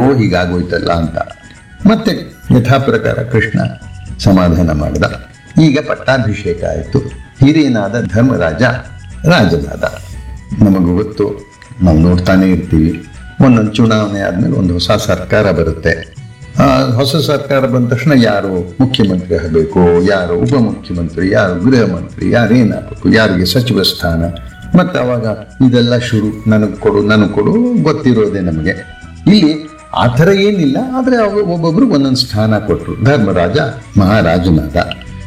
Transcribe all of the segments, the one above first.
ಹೀಗಾಗೋಯ್ತಲ್ಲ ಅಂತ ಮತ್ತೆ ಯಥಾ ಪ್ರಕಾರ ಕೃಷ್ಣ ಸಮಾಧಾನ ಮಾಡಿದ ಈಗ ಪಟ್ಟಾಭಿಷೇಕ ಆಯಿತು ಹಿರಿಯನಾದ ಧರ್ಮರಾಜ ರಾಜನಾದ ನಮಗೂ ಗೊತ್ತು ನಾವು ನೋಡ್ತಾನೆ ಇರ್ತೀವಿ ಒಂದೊಂದು ಚುನಾವಣೆ ಆದ್ಮೇಲೆ ಒಂದು ಹೊಸ ಸರ್ಕಾರ ಬರುತ್ತೆ ಆ ಹೊಸ ಸರ್ಕಾರ ಬಂದ ತಕ್ಷಣ ಯಾರು ಮುಖ್ಯಮಂತ್ರಿ ಆಗಬೇಕು ಯಾರು ಉಪಮುಖ್ಯಮಂತ್ರಿ ಯಾರು ಗೃಹ ಮಂತ್ರಿ ಯಾರು ಏನಾಗಬೇಕು ಯಾರಿಗೆ ಸಚಿವ ಸ್ಥಾನ ಮತ್ತೆ ಅವಾಗ ಇದೆಲ್ಲ ಶುರು ನನಗೆ ಕೊಡು ನನಗೆ ಕೊಡು ಗೊತ್ತಿರೋದೆ ನಮಗೆ ಇಲ್ಲಿ ಆ ಥರ ಏನಿಲ್ಲ ಆದರೆ ಒಬ್ಬೊಬ್ರಿಗೆ ಒಂದೊಂದು ಸ್ಥಾನ ಕೊಟ್ಟರು ಧರ್ಮರಾಜ ಮಹಾರಾಜನಾದ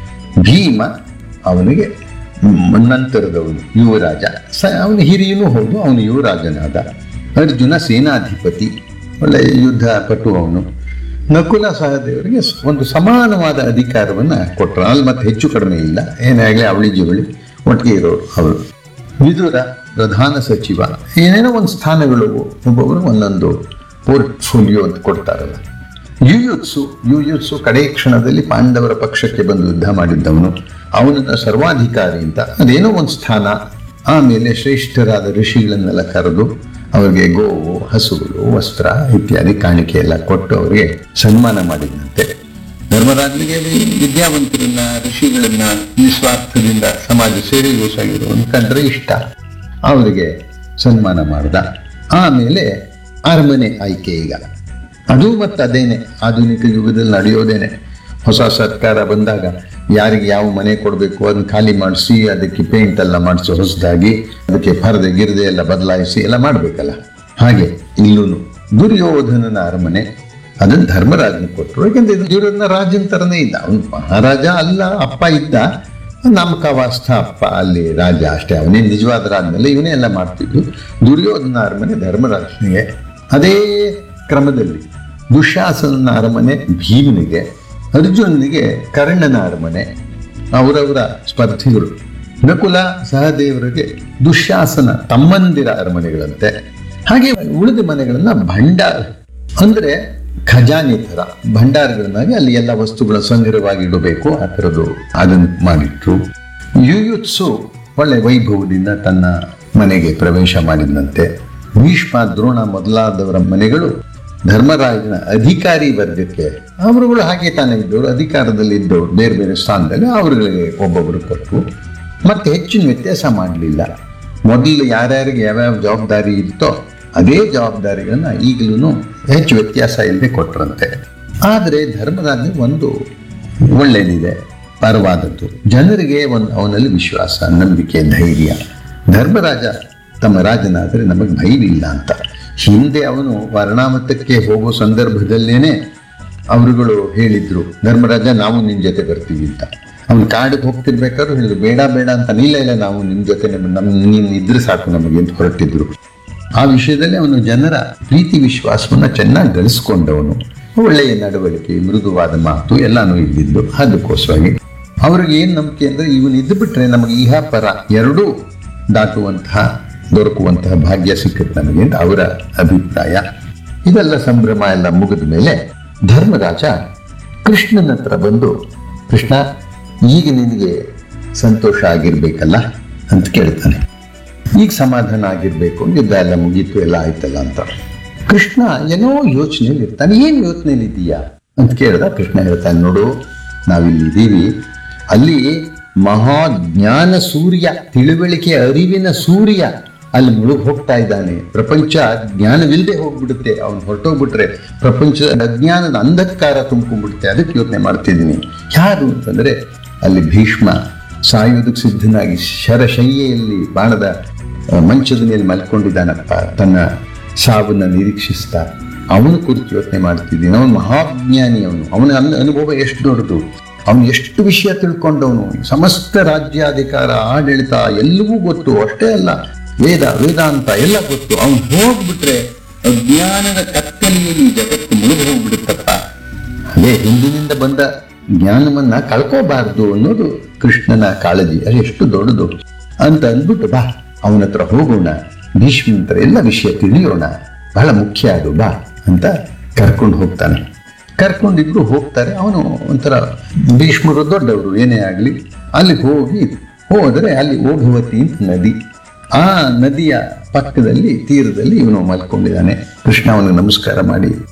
ಭೀಮ ಅವನಿಗೆ ಮ್- ನಂತರದವನು ಯುವರಾಜ ಸ ಅವನು ಹಿರಿಯನೂ ಹೌದು ಅವನು ಯುವರಾಜನಾದ ಅರ್ಜುನ ಸೇನಾಧಿಪತಿ ಒಳ್ಳೆ ಯುದ್ಧ ಪಟು ಅವನು ನಕುಲ ಸಹದೇವರಿಗೆ ಸ್- ಒಂದು ಸಮಾನವಾದ ಅಧಿಕಾರವನ್ನ ಕೊಟ್ಟರು ಅಲ್ಲಿ ಮತ್ತೆ ಹೆಚ್ಚು ಕಡಿಮೆ ಇಲ್ಲ ಏನೇ ಆಗಲಿ ಅವಳಿ ಜವಳಿ ಒಟ್ಟಿಗೆ ಇರೋರು ಅವರು ವಿದುರ ಪ್ರಧಾನ ಸಚಿವ ಏನೇನೋ ಒಂದು ಸ್ಥಾನಗಳು ಒಬ್ಬೊಬ್ಬರು ಒಂದೊಂದು ಪೋರ್ಟ್ಫೋಲಿಯೋ ಅಂತ ಕೊಡ್ತಾರಲ್ಲ ಯುಯುತ್ಸು ಯುಯುತ್ಸು ಕಡೆ ಕ್ಷಣದಲ್ಲಿ ಪಾಂಡವರ ಪಕ್ಷಕ್ಕೆ ಬಂದು ಯುದ್ಧ ಮಾಡಿದ್ದವನು ಅವನನ್ನ ಸರ್ವಾಧಿಕಾರಿ ಅಂತ ಅದೇನೋ ಒಂದು ಸ್ಥಾನ ಆಮೇಲೆ ಶ್ರೇಷ್ಠರಾದ ಋಷಿಗಳನ್ನೆಲ್ಲ ಕರೆದು ಅವರಿಗೆ ಗೋವು ಹಸುಗಳು ವಸ್ತ್ರ ಇತ್ಯಾದಿ ಕಾಣಿಕೆ ಎಲ್ಲ ಕೊಟ್ಟು ಅವರಿಗೆ ಸನ್ಮಾನ ಮಾಡಿದಂತೆ ಧರ್ಮರಾಜನಿಗೆ ವಿ- ವಿದ್ಯಾವಂತರನ್ನ ಋಷಿಗಳನ್ನ ನಿಸ್ವಾರ್ಥದಿಂದ ಸಮಾಜ ಸೇವೆಗೋಸಾಗಿರುವನ್ ಕಂಡ್ರೆ ಇಷ್ಟ ಅವರಿಗೆ ಸನ್ಮಾನ ಮಾಡ್ದ ಆಮೇಲೆ ಅರಮನೆ ಆಯ್ಕೆ ಈಗ ಅದು ಮತ್ತೆ ಅದೇನೆ ಆಧುನಿಕ ಯುಗದಲ್ಲಿ ನಡೆಯೋದೇನೆ ಹೊಸ ಸರ್ಕಾರ ಬಂದಾಗ ಯಾರಿಗೆ ಯಾವ ಮನೆ ಕೊಡಬೇಕು ಅದನ್ನ ಖಾಲಿ ಮಾಡಿಸಿ ಅದಕ್ಕೆ ಪೇಂಟ್ ಎಲ್ಲ ಮಾಡಿಸಿ ಹೊಸದಾಗಿ ಅದಕ್ಕೆ ಪರದೆ ಗಿರದೆ ಎಲ್ಲ ಬದಲಾಯಿಸಿ ಎಲ್ಲ ಮಾಡಬೇಕಲ್ಲ ಹಾಗೆ ಇಲ್ಲೂ ದುರ್ಯೋಧನನ ಅರಮನೆ ಅದನ್ನ ಧರ್ಮರಾಜನ ಕೊಟ್ಟರು ಯಾಕಂದ್ರೆ ಇದು ದುರ್ಯೋಧನ ರಾಜನ ತರನೇ ಇದ್ದ ಅವನು ಮಹಾರಾಜ ಅಲ್ಲ ಅಪ್ಪ ಇದ್ದ ನಾಮಕವಾಸ್ಥ ಅಪ್ಪ ಅಲ್ಲಿ ರಾಜ ಅಷ್ಟೇ ಅವನೇ ನಿಜವಾದ ರಾಜನಲ್ಲ ಇವನೇ ಎಲ್ಲ ಮಾಡ್ತಿದ್ದು ದುರ್ಯೋಧನ ಅರಮನೆ ಧರ್ಮರಾಜನಿಗೆ ಅದೇ ಕ್ರಮದಲ್ಲಿ ದುಶಾಸನನ ಅರಮನೆ ಭೀಮನಿಗೆ ಅರ್ಜುನನಿಗೆ ಕರ್ಣನ ಅರಮನೆ ಅವರವರ ಸ್ಪರ್ಧಿಗಳು ನಕುಲ ಸಹದೇವರಿಗೆ ದುಶ್ಯಾಸನ ತಮ್ಮಂದಿರ ಅರಮನೆಗಳಂತೆ ಹಾಗೆ ಉಳಿದ ಮನೆಗಳನ್ನ ಭಂಡಾರ ಅಂದ್ರೆ ಖಜಾನೆ ತರ ಭಂಡಾರಗಳನ್ನಾಗಿ ಅಲ್ಲಿ ಎಲ್ಲ ವಸ್ತುಗಳ ಸಂಗ್ರಹವಾಗಿ ಇಡಬೇಕು ಆ ಥರದ್ದು ಅದನ್ನು ಮಾಡಿಟ್ರು ಯುಯುತ್ಸು ಒಳ್ಳೆ ವೈಭವದಿಂದ ತನ್ನ ಮನೆಗೆ ಪ್ರವೇಶ ಮಾಡಿದಂತೆ ಭೀಷ್ಮ ದ್ರೋಣ ಮೊದಲಾದವರ ಮನೆಗಳು ಧರ್ಮರಾಜನ ಅಧಿಕಾರಿ ವರ್ಗಕ್ಕೆ ಅವರುಗಳು ಹಾಗೆ ತಾನೇ ಇದ್ದವರು ಅಧಿಕಾರದಲ್ಲಿ ಇದ್ದವರು ಬೇರೆ ಬೇರೆ ಸ್ಥಾನದಲ್ಲಿ ಅವರುಗಳಿಗೆ ಒಬ್ಬೊಬ್ಬರು ಕೊಟ್ಟರು ಮತ್ತೆ ಹೆಚ್ಚಿನ ವ್ಯತ್ಯಾಸ ಮಾಡಲಿಲ್ಲ ಮೊದಲು ಯಾರ್ಯಾರಿಗೆ ಯಾವ್ಯಾವ ಜವಾಬ್ದಾರಿ ಇತ್ತೋ ಅದೇ ಜವಾಬ್ದಾರಿಗಳನ್ನ ಈಗಲೂ ಹೆಚ್ಚು ವ್ಯತ್ಯಾಸ ಇಲ್ಲದೆ ಕೊಟ್ರಂತೆ ಆದರೆ ಧರ್ಮರಾಜನಿಗೆ ಒಂದು ಒಳ್ಳೇದಿದೆ ಪರವಾದದ್ದು ಜನರಿಗೆ ಒಂದು ಅವನಲ್ಲಿ ವಿಶ್ವಾಸ ನಂಬಿಕೆ ಧೈರ್ಯ ಧರ್ಮರಾಜ ತಮ್ಮ ರಾಜನಾದರೆ ನಮಗೆ ಭಯವಿಲ್ಲ ಅಂತ ಹಿಂದೆ ಅವನು ವರ್ಣಾಮತಕ್ಕೆ ಹೋಗೋ ಸಂದರ್ಭದಲ್ಲೇನೆ ಅವರುಗಳು ಹೇಳಿದ್ರು ಧರ್ಮರಾಜ ನಾವು ನಿನ್ನ ಜೊತೆ ಬರ್ತೀವಿ ಅಂತ ಅವನು ಕಾಡಿಗೆ ಹೋಗ್ತಿರ್ಬೇಕಾದ್ರು ಹೇಳಿದ್ರು ಬೇಡ ಬೇಡ ಅಂತ ಇಲ್ಲ ಇಲ್ಲ ನಾವು ನಿಮ್ಮ ಜೊತೆ ನಮ್ಮ ನಮ್ ನೀನು ಇದ್ರೆ ಸಾಕು ನಮಗೆ ಅಂತ ಹೊರಟಿದ್ರು ಆ ವಿಷಯದಲ್ಲಿ ಅವನು ಜನರ ಪ್ರೀತಿ ವಿಶ್ವಾಸವನ್ನ ಚೆನ್ನಾಗಿ ಗಳಿಸ್ಕೊಂಡವನು ಒಳ್ಳೆಯ ನಡವಳಿಕೆ ಮೃದುವಾದ ಮಾತು ಎಲ್ಲಾನು ಇದ್ದಿದ್ದು ಅದಕ್ಕೋಸ್ಕರವಾಗಿ ಅವ್ರಿಗೆ ಏನ್ ನಂಬಿಕೆ ಅಂದ್ರೆ ಇವನು ಇದ್ದು ಬಿಟ್ರೆ ನಮಗೆ ಇಹ ಪರ ಎರಡೂ ದಾಟುವಂತಹ ದೊರಕುವಂತಹ ಭಾಗ್ಯ ಸಿಕ್ಕುತ್ತೆ ನಮಗೆ ಅಂತ ಅವರ ಅಭಿಪ್ರಾಯ ಇದೆಲ್ಲ ಸಂಭ್ರಮ ಎಲ್ಲ ಮುಗಿದ ಮೇಲೆ ಧರ್ಮರಾಜ ಕೃಷ್ಣನ ಹತ್ರ ಬಂದು ಕೃಷ್ಣ ಈಗ ನಿನಗೆ ಸಂತೋಷ ಆಗಿರ್ಬೇಕಲ್ಲ ಅಂತ ಕೇಳ್ತಾನೆ ಈಗ ಸಮಾಧಾನ ಆಗಿರ್ಬೇಕು ಯುದ್ಧ ಎಲ್ಲ ಮುಗೀತು ಎಲ್ಲ ಆಯ್ತಲ್ಲ ಅಂತ ಕೃಷ್ಣ ಏನೋ ಯೋಚನೆಯಲ್ಲಿ ಇರ್ತಾನೆ ಏನ್ ಯೋಚನೆಯಲ್ಲಿ ಇದೀಯಾ ಅಂತ ಕೇಳ್ದ ಕೃಷ್ಣ ಹೇಳ್ತಾನೆ ನೋಡು ನಾವಿಲ್ಲಿದ್ದೀವಿ ಅಲ್ಲಿ ಮಹಾಜ್ಞಾನ ಸೂರ್ಯ ತಿಳುವಳಿಕೆ ಅರಿವಿನ ಸೂರ್ಯ ಅಲ್ಲಿ ಮುಳುಗ್ ಹೋಗ್ತಾ ಇದ್ದಾನೆ ಪ್ರಪಂಚ ಜ್ಞಾನವಿಲ್ಲದೆ ಹೋಗ್ಬಿಡುತ್ತೆ ಅವನು ಹೊರಟೋಗ್ಬಿಟ್ರೆ ಪ್ರಪಂಚದ ಅಜ್ಞಾನದ ಅಂಧಕಾರ ತುಂಬ್ಕೊಂಡ್ಬಿಡುತ್ತೆ ಅದಕ್ಕೆ ಯೋಚನೆ ಮಾಡ್ತಿದ್ದೀನಿ ಯಾರು ಅಂತಂದ್ರೆ ಅಲ್ಲಿ ಭೀಷ್ಮ ಸಾಯುವುದಕ್ಕೆ ಸಿದ್ಧನಾಗಿ ಶರಶಯ್ಯೆಯಲ್ಲಿ ಬಾಣದ ಆ, ಮಂಚದ ಮೇಲೆ ಮಲ್ಕೊಂಡಿದ್ದಾನಪ್ಪ ತನ್ನ ಸಾವನ್ನ ನಿರೀಕ್ಷಿಸ್ತಾ ಅವನ ಕುರಿತು ಯೋಚನೆ ಮಾಡ್ತಿದ್ದೀನಿ ಅವನು ಮಹಾಜ್ಞಾನಿ ಅವನು ಅವನ ಅನ್- ಅನುಭವ ಎಷ್ಟು ದೊಡ್ಡದು ಅವನು ಎಷ್ಟು ವಿಷಯ ತಿಳ್ಕೊಂಡವನು ಸಮಸ್ತ ರಾಜ್ಯಾಧಿಕಾರ ಆಡಳಿತ ಎಲ್ಲವೂ ಗೊತ್ತು ಅಷ್ಟೇ ಅಲ್ಲ ವೇದ ವೇದಾಂತ ಎಲ್ಲ ಗೊತ್ತು ಅವನು ಹೋಗ್ಬಿಟ್ರೆ ಅಜ್ಞಾನದ ಕತ್ತಲೆಯಲ್ಲಿ ಜಗತ್ತು ಮುಳುಗು ಹೋಗ್ಬಿಡುತ್ತಪ್ಪ ಅದೇ ಹಿಂದಿನಿಂದ ಬಂದ ಜ್ಞಾನವನ್ನ ಕಳ್ಕೋಬಾರ್ದು ಅನ್ನೋದು ಕೃಷ್ಣನ ಕಾಳಜಿ ಅದು ಎಷ್ಟು ದೊಡ್ಡದು ಅಂತ ಅಂದ್ಬಿಟ್ಟು ಬಾ ಅವನ ಹತ್ರ ಹೋಗೋಣ ಭೀಷ್ಮ ಹತ್ರ ಎಲ್ಲ ವಿಷಯ ತಿಳಿಯೋಣ ಬಹಳ ಮುಖ್ಯ ಅದು ಬಾ ಅಂತ ಕರ್ಕೊಂಡು ಹೋಗ್ತಾನೆ ಕರ್ಕೊಂಡಿಬ್ರು ಹೋಗ್ತಾರೆ ಅವನು ಒಂಥರ ಭೀಷ್ಮರು ದೊಡ್ಡವರು ಏನೇ ಆಗಲಿ ಅಲ್ಲಿಗೆ ಹೋಗಿ ಹೋದರೆ ಅಲ್ಲಿ ಓಘವತಿ ಅಂತ ನದಿ ಆ ನದಿಯ ಪಕ್ಕದಲ್ಲಿ ತೀರದಲ್ಲಿ ಇವನು ಮಲ್ಕೊಂಡಿದ್ದಾನೆ ಕೃಷ್ಣ ಅವನಿಗೆ ನಮಸ್ಕಾರ ಮಾಡಿ